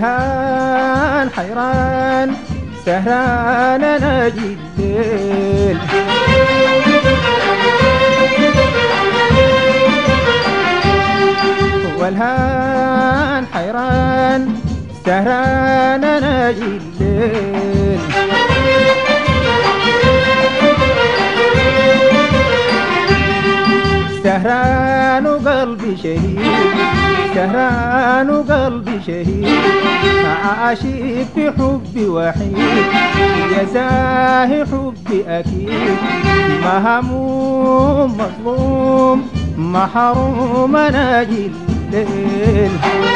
والهان حيران سهران ناجي الليل والهان حيران سهران ناجي الليل سهران وقلبي شهيد سهران وقلبي شهيد عاشق في حبي وحيد جزاه حبي أكيد مهموم مظلوم محروم ناجي الليل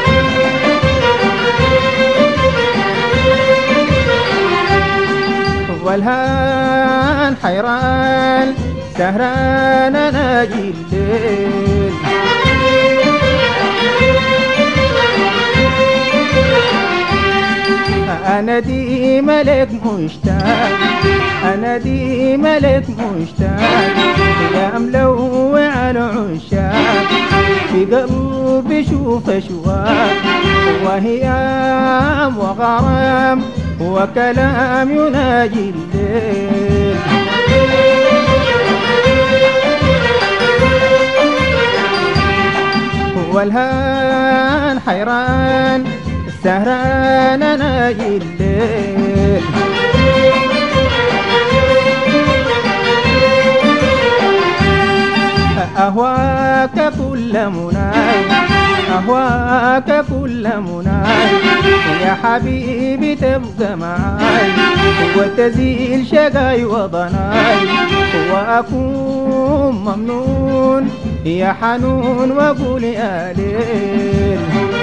والهان حيران سهران ناجي الليل أنا دي ملك مشتاق أنا دي ملك مشتاق يا ملوع على عشاق في قلبي شوف أشواق وهيام وغرام وكلام يناجي الليل والهان حيران سهران ناجي الليل أهواك كل مناي أهواك كل مناي يا حبيبي تبقى معاي وتزيل شقاي وضناي وأكون ممنون يا حنون وأقول يا ليل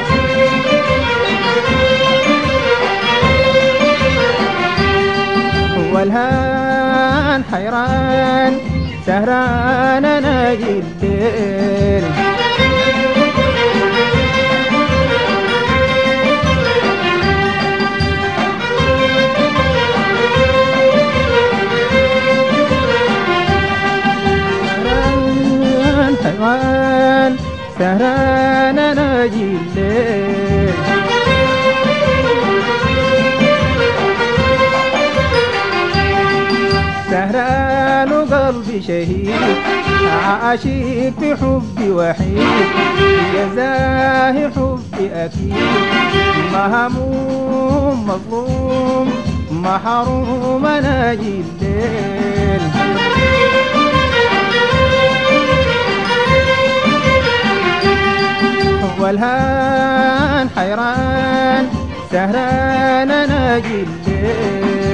والهان حيران سهران ناجي الليل سهران حيران سهران ناجي الليل سهران وقلبي شهيد عاشق في حبي وحيد جزاه حبي أكيد مهموم مظلوم محروم ناجي الليل والهان حيران سهران ناجي الليل